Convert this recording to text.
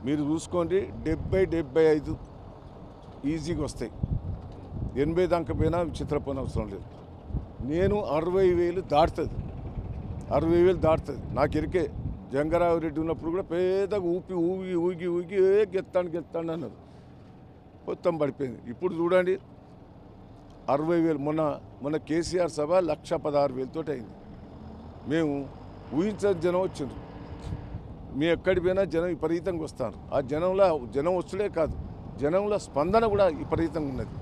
మీరు చూసుకోండి డెబ్బై డెబ్బై ఐదు ఈజీగా వస్తాయి ఎనభై దాకా పోయినా చిత్రపోయిన అవసరం లేదు నేను అరవై వేలు దాటుతుంది అరవై వేలు దాటుతుంది నాకు ఎరికే జంగరావు రెడ్డి ఉన్నప్పుడు కూడా పేదగా ఊపి ఊగి ఊగి ఊగి ఏ గెత్తాను గెత్తాను అన్నారు మొత్తం పడిపోయింది ఇప్పుడు చూడండి అరవై వేలు మొన్న మొన్న కేసీఆర్ సభ లక్ష పదహారు వేలతో అయింది మేము ఊహించని జనం వచ్చిండ్రు మీ ఎక్కడి పోయినా జనం విపరీతంగా వస్తారు ఆ జనంలో జనం వచ్చుడే కాదు జనంలో స్పందన కూడా విపరీతంగా ఉన్నది